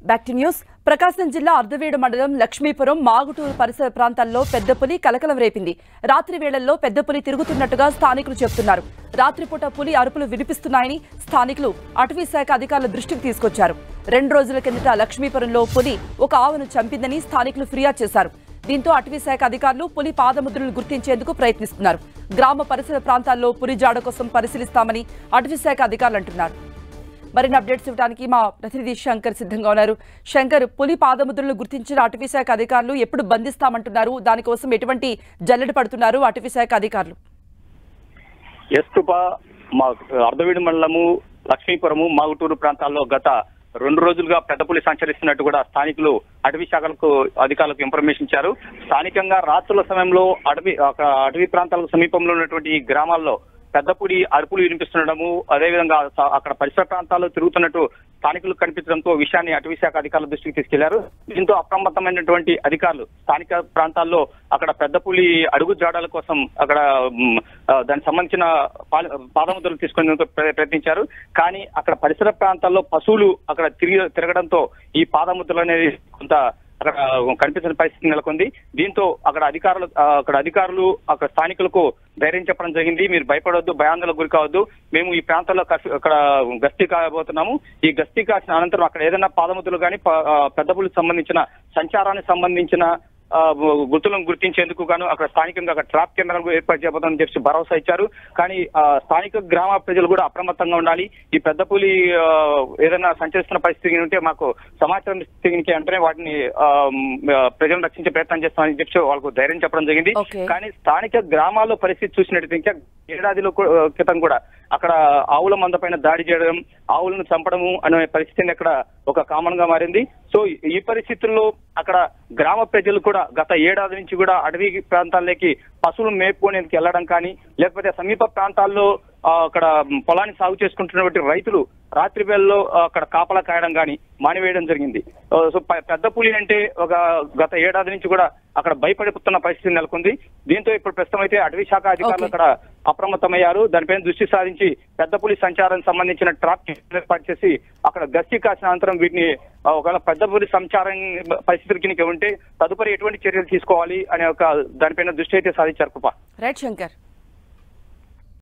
Back to news ప్రకాశం జిల్లా అర్ధవీడు మండలం లక్ష్మీపురం మాగుటూరు పరిసర ప్రాంతాల్లో పెద్ద పులి కలకలం రేపింది రాత్రి వేళల్లో పెద్ద పులి తిరుగుతున్నట్టుగా స్థానికులు చెబుతున్నారు రాత్రిపూట పులి అరుపులు వినిపిస్తున్నాయని స్థానికులు అటవీ శాఖ అధికారుల దృష్టికి తీసుకొచ్చారు రెండు రోజుల కిందట లక్ష్మీపురంలో పులి ఒక ఆవును చంపిందని స్థానికులు ఫిర్యాదు చేశారు దీంతో అటవీ శాఖ అధికారులు పులి పాదముద్రలు గుర్తించేందుకు ప్రయత్నిస్తున్నారు గ్రామ పరిసర ప్రాంతాల్లో పులి జాడ కోసం పరిశీలిస్తామని అటవీ శాఖ అధికారులు అంటున్నారు మరిన్ని అప్డేట్స్ ఇవ్వడానికి మా ప్రతినిధి శంకర్ సిద్ధంగా ఉన్నారు శంకర్ పులి పాదముద్రలు గుర్తించిన అటవీ శాఖ అధికారులు ఎప్పుడు బంధిస్తామంటున్నారు దానికోసం ఎటువంటి జల్లెడ పడుతున్నారు అటవీ శాఖ అధికారులు ఎస్తుప మా అర్ధవీడు మండలము లక్ష్మీపురము మాగుటూరు ప్రాంతాల్లో గత రెండు రోజులుగా పెద్ద పులి సంచరిస్తున్నట్టు కూడా స్థానికులు అటవీ శాఖలకు అధికారులకు ఇన్ఫర్మేషన్ ఇచ్చారు స్థానికంగా రాత్రుల సమయంలో అటవీ ఒక అటవీ ప్రాంతాలకు సమీపంలో ఉన్నటువంటి ఈ గ్రామాల్లో పెద్ద పులి అరుపులు వినిపిస్తుండడము అదేవిధంగా స- అక్కడ పరిసర ప్రాంతాల్లో తిరుగుతున్నట్టు స్థానికులు కనిపించడంతో విషయాన్ని అటవీ శాఖ అధికారుల దృష్టికి తీసుకెళ్లారు దీంతో అప్రమత్తమైనటువంటి అధికారులు స్థానిక ప్రాంతాల్లో అక్కడ పెద్ద పులి అడుగు జాడల కోసం అక్కడ మ్, ఆ, దానికి సంబంధించిన పాల- పాదముద్రలు తీసుకునేందుకు ప్ర- ప్రయత్నించారు కానీ అక్కడ పరిసర ప్రాంతాల్లో పశువులు అక్కడ తిరిగి తిరగడంతో ఈ పాదముద్రలు అనేది కొంత అక్కడ కనిపించిన పరిస్థితి నెలకొంది దీంతో అక్కడ అధికారులు ఆ, అక్కడ అధికారులు అక్కడ స్థానికులకు ధైర్యం చెప్పడం జరిగింది మీరు భయపడవద్దు భయాందోళనకు గురి కావద్దు మేము ఈ ప్రాంతంలో కర్ఫ్యూ- అక్కడ గస్తీ కాయబోతున్నాము ఈ గస్తీ కాసిన అనంతరం అక్కడ ఏదైనా పాదముద్రలు కానీ పెద్ద పులికి సంబంధించిన సంచారానికి సంబంధించిన ఆ, గుర్తులను గుర్తించేందుకు గాను అక్కడ స్థానికంగా అక్కడ ట్రాప్ కెమెరాలు ఏర్పాటు చేయబోతుందని చెప్పి భరోసా ఇచ్చారు కానీ ఆ, స్థానిక గ్రామ ప్రజలు కూడా అప్రమత్తంగా ఉండాలి ఈ పెద్ద పులి ఆ, ఏదైనా సంచరిస్తున్న పరిస్థితి ఉంటే మాకు సమాచారం ఇస్తే వెంటనే వాటిని ఆ, మ్, ఆ, ప్రజలను రక్షించే ప్రయత్నం చేస్తామని చెప్పి వాళ్ళకు ధైర్యం చెప్పడం జరిగింది Okay. కానీ స్థానిక గ్రామాల్లో పరిస్థితి చూసినట్టయితే ఇంకా ఏడాదిలో కూ- క్రితం కూడా అక్కడ ఆవుల మంద పైన దాడి చేయడం ఆవులను చంపడము అనే పరిస్థితిని అక్కడ ఒక కామన్ గా మారింది సో ఈ పరిస్థితుల్లో అక్కడ గ్రామ ప్రజలు కూడా గత ఏడాది నుంచి కూడా అటవీ ప్రాంతాల్లోకి పశువులు మేపుకునేందుకు వెళ్ళడం కానీ లేకపోతే సమీప ప్రాంతాల్లో ఆ, అక్కడ పొలాన్ని సాగు చేసుకుంటున్నటువంటి రైతులు రాత్రి వేళల్లో ఆ, అక్కడ కాపలా కాయడం కానీ మానివేయడం జరిగింది ఆ, సో ప- పెద్ద పులి అంటే ఒక గత ఏడాది నుంచి కూడా అక్కడ భయపడిపోతున్న పరిస్థితి నెలకొంది దీంతో ఇప్పుడు ప్రస్తుతం అయితే అటవీ శాఖ అధికారులు Okay. అక్కడ అప్రమత్తమయ్యారు దానిపైన దృష్టి సారించి పెద్ద పులి సంచారానికి సంబంధించిన ట్రాప్ ఏర్పాటు చేసి అక్కడ గస్తీ కాసిన అనంతరం వీటిని ఆ, ఒకవేళ పెద్ద పులి సంచారం పరిస్థితులు కనుక ఉంటే తదుపరి ఎటువంటి చర్యలు తీసుకోవాలి అనే ఒక దానిపైన దృష్టి అయితే సాధించారు కృప రైట్ శంకర్